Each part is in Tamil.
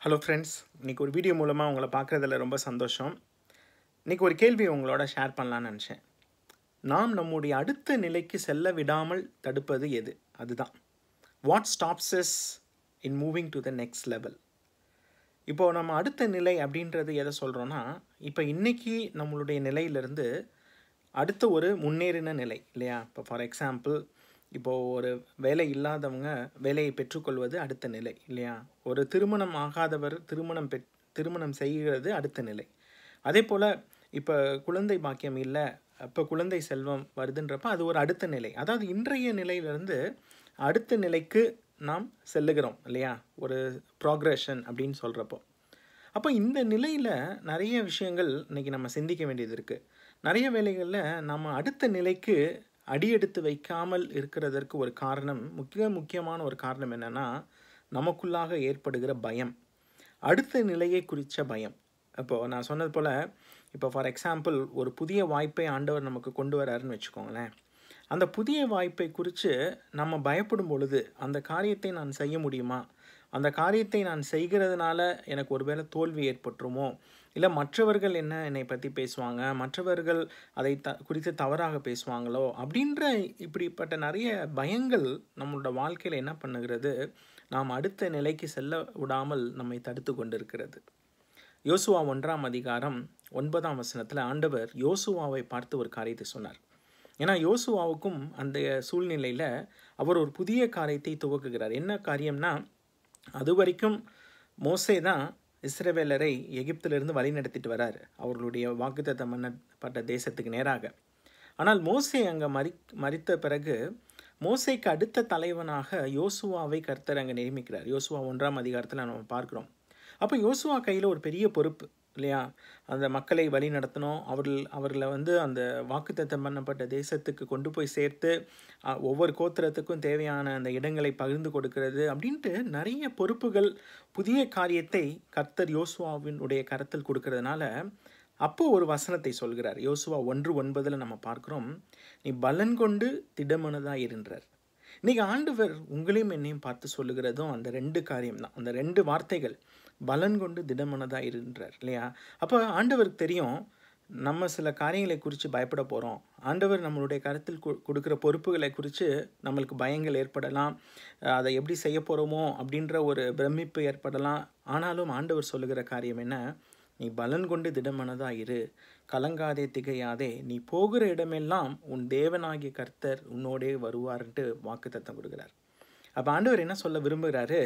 ஹலோ ஃப்ரெண்ட்ஸ் இன்றைக்கி ஒரு வீடியோ மூலமாக உங்களை பார்க்குறதுல ரொம்ப சந்தோஷம் இன்றைக்கி ஒரு கேள்வி உங்களோட ஷேர் பண்ணலான்னு நினச்சேன் நாம் நம்முடைய அடுத்த நிலைக்கு செல்ல விடாமல் தடுப்பது எது அதுதான் what stops us in moving to the next level இப்போது நம்ம அடுத்த நிலை அப்படின்றது எதை சொல்கிறோன்னா இப்போ இன்றைக்கி நம்மளுடைய நிலையிலிருந்து அடுத்த ஒரு முன்னேறின நிலை இல்லையா இப்போ ஃபார் எக்ஸாம்பிள் இப்போது ஒரு வேலை இல்லாதவங்க வேலையை பெற்றுக்கொள்வது அடுத்த நிலை இல்லையா ஒரு திருமணம் ஆகாதவர் திருமணம் பெற் திருமணம் செய்கிறது அடுத்த நிலை அதே போல் இப்போ குழந்தை பாக்கியம் இல்லை இப்போ குழந்தை செல்வம் வருதுன்றப்ப அது ஒரு அடுத்த நிலை அதாவது இன்றைய நிலையிலிருந்து அடுத்த நிலைக்கு நாம் செல்லுகிறோம் இல்லையா ஒரு ப்ராக்ரெஷன் அப்படின்னு சொல்கிறப்போ அப்போ இந்த நிலையில் நிறைய விஷயங்கள் இன்றைக்கி நம்ம சிந்திக்க வேண்டியது இருக்குது நிறைய வேலைகளில் நம்ம அடுத்த நிலைக்கு அடியெடுத்து வைக்காமல் இருக்கிறதற்கு ஒரு காரணம் முக்கிய முக்கியமான ஒரு காரணம் என்னென்னா நமக்குள்ளாக ஏற்படுகிற பயம் அடுத்த நிலையை குறித்த பயம் இப்போது நான் சொன்னது போல் இப்போ ஃபார் எக்ஸாம்பிள் ஒரு புதிய வாய்ப்பை ஆண்டவர் நமக்கு கொண்டு வராருன்னு வச்சுக்கோங்களேன் அந்த புதிய வாய்ப்பை குறித்து நம்ம பயப்படும் பொழுது அந்த காரியத்தை நான் செய்ய முடியுமா அந்த காரியத்தை நான் செய்கிறதுனால எனக்கு ஒருவேளை தோல்வி ஏற்பட்டுருமோ இல்லை மற்றவர்கள் என்ன என்னை பற்றி பேசுவாங்க மற்றவர்கள் அதை த குறித்து தவறாக பேசுவாங்களோ அப்படின்ற இப்படிப்பட்ட நிறைய பயங்கள் நம்மளோட வாழ்க்கையில் என்ன பண்ணுகிறது நாம் அடுத்த நிலைக்கு செல்ல விடாமல் நம்மை தடுத்து கொண்டிருக்கிறது யோசுவா ஒன்றாம் அதிகாரம் ஒன்பதாம் வசனத்தில் ஆண்டவர் யோசுவாவை பார்த்து ஒரு காரியத்தை சொன்னார் ஏன்னா யோசுவாவுக்கும் அந்த சூழ்நிலையில் அவர் ஒரு புதிய காரியத்தை துவக்குகிறார் என்ன காரியம்னா அது வரைக்கும் மோசே தான் இஸ்ரவேலரை எகிப்திலிருந்து வழி நடத்திட்டு வரார் அவர்களுடைய வாக்குத்தத்தம் பண்ணப்பட்ட தேசத்துக்கு நேராக ஆனால் மோசே அங்கே மறி மறித்த பிறகு மோசைக்கு அடுத்த தலைவனாக யோசுவாவை கர்த்தர் அங்கே நியமிக்கிறார் யோசுவா ஒன்றாம் அதிகாரத்தில் நம்ம பார்க்குறோம் அப்போ யோசுவா கையில் ஒரு பெரிய பொறுப்பு இல்லையா அந்த மக்களை வழி நடத்தணும் அவர்கள் அவர்களை வந்து அந்த வாக்குத்தத்தம் பண்ணப்பட்ட தேசத்துக்கு கொண்டு போய் சேர்த்து ஒவ்வொரு கோத்திரத்துக்கும் தேவையான அந்த இடங்களை பகிர்ந்து கொடுக்கறது அப்படின்ட்டு நிறைய பொறுப்புகள் புதிய காரியத்தை கர்த்தர் யோசுவாவினுடைய கரத்தில் கொடுக்கறதுனால அப்போ ஒரு வசனத்தை சொல்கிறார் யோசுவா ஒன்று ஒன்பதில் நம்ம பார்க்குறோம் நீ பலன் கொண்டு திடமனதாக இருன்றார் இன்றைக்கி ஆண்டவர் உங்களையும் என்னையும் பார்த்து சொல்லுகிறதும் அந்த ரெண்டு காரியம் தான் அந்த ரெண்டு வார்த்தைகள் பலன் கொண்டு திடமனதாக இருன்றார் இல்லையா அப்போ ஆண்டவருக்கு தெரியும் நம்ம சில காரியங்களை குறித்து பயப்பட போகிறோம் ஆண்டவர் நம்மளுடைய கருத்தில் கொடுக்குற பொறுப்புகளை குறித்து நம்மளுக்கு பயங்கள் ஏற்படலாம் அதை எப்படி செய்ய போகிறோமோ அப்படின்ற ஒரு பிரமிப்பு ஏற்படலாம் ஆனாலும் ஆண்டவர் சொல்லுகிற காரியம் என்ன நீ பலன் கொண்டு திடமனதாக இரு கலங்காதே திகையாதே நீ போகிற இடமெல்லாம் உன் தேவனாகிய கர்த்தர் உன்னோடே வருவார்ன்ட்டு வாக்கு தத்தம் கொடுக்குறார் அப்போ ஆண்டவர் என்ன சொல்ல விரும்புகிறாரு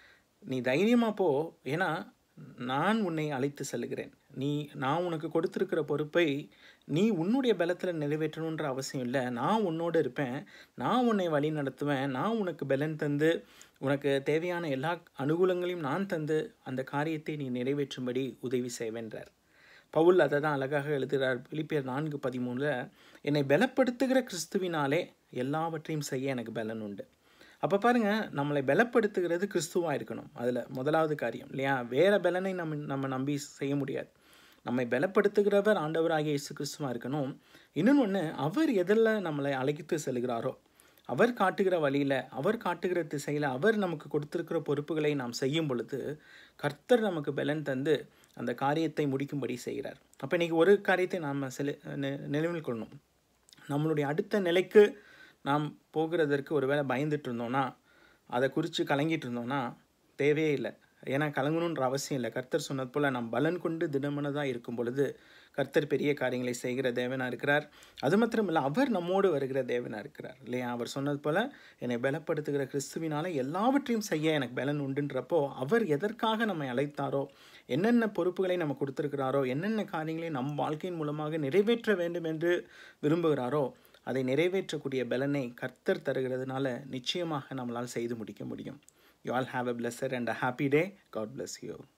நீ தைரியமாக போ ஏன்னா நான் உன்னை அழைத்து செல்கிறேன் நீ நான் உனக்கு கொடுத்துருக்கிற பொறுப்பை நீ உன்னுடைய பலத்தில் நிறைவேற்றணுன்ற அவசியம் இல்லை நான் உன்னோடு இருப்பேன் நான் உன்னை வழி நடத்துவேன் நான் உனக்கு பலன் தந்து உனக்கு தேவையான எல்லா அனுகூலங்களையும் நான் தந்து அந்த காரியத்தை நீ நிறைவேற்றும்படி உதவி செய்வேன்றார் பவுல் அதை தான் அழகாக எழுதுகிறார் பிலிப்பியர் நான்கு பதிமூணில் என்னை பலப்படுத்துகிற கிறிஸ்துவினாலே எல்லாவற்றையும் செய்ய எனக்கு பலன் உண்டு அப்போ பாருங்கள் நம்மளை பலப்படுத்துகிறது கிறிஸ்துவாக இருக்கணும் அதில் முதலாவது காரியம் இல்லையா வேறு பலனை நம்ம நம்ம நம்பி செய்ய முடியாது நம்மை பலப்படுத்துகிறவர் ஆண்டவராகிய இயேசு கிறிஸ்துவாக இருக்கணும் இன்னொன்று ஒன்று அவர் எதில் நம்மளை அழைத்து செல்கிறாரோ அவர் காட்டுகிற வழியில் அவர் காட்டுகிற திசையில் அவர் நமக்கு கொடுத்துருக்கிற பொறுப்புகளை நாம் செய்யும் பொழுது கர்த்தர் நமக்கு பலன் தந்து அந்த காரியத்தை முடிக்கும்படி செய்கிறார் அப்போ இன்றைக்கி ஒரு காரியத்தை நாம் செலு நினைவில் கொள்ளணும் நம்மளுடைய அடுத்த நிலைக்கு நாம் போகிறதற்கு ஒரு வேளை பயந்துட்டு இருந்தோன்னா அதை குறித்து கலங்கிட்டு இருந்தோன்னா தேவையே இல்லை ஏன்னா கலங்கணுன்ற அவசியம் இல்லை கர்த்தர் சொன்னது போல் நாம் பலன் கொண்டு திடமனதாக இருக்கும் பொழுது கர்த்தர் பெரிய காரியங்களை செய்கிற தேவனாக இருக்கிறார் அது மாத்திரம் இல்லை அவர் நம்மோடு வருகிற தேவனாக இருக்கிறார் இல்லையா அவர் சொன்னது போல் என்னை பலப்படுத்துகிற கிறிஸ்துவினால எல்லாவற்றையும் செய்ய எனக்கு பலன் உண்டுன்றப்போ அவர் எதற்காக நம்மை அழைத்தாரோ என்னென்ன பொறுப்புகளை நம்ம கொடுத்துருக்கிறாரோ என்னென்ன காரியங்களை நம் வாழ்க்கையின் மூலமாக நிறைவேற்ற வேண்டும் என்று விரும்புகிறாரோ அதை நிறைவேற்றக்கூடிய பலனை கர்த்தர் தருகிறதுனால நிச்சயமாக நம்மளால் செய்து முடிக்க முடியும் you all have a pleasure and a happy day God bless you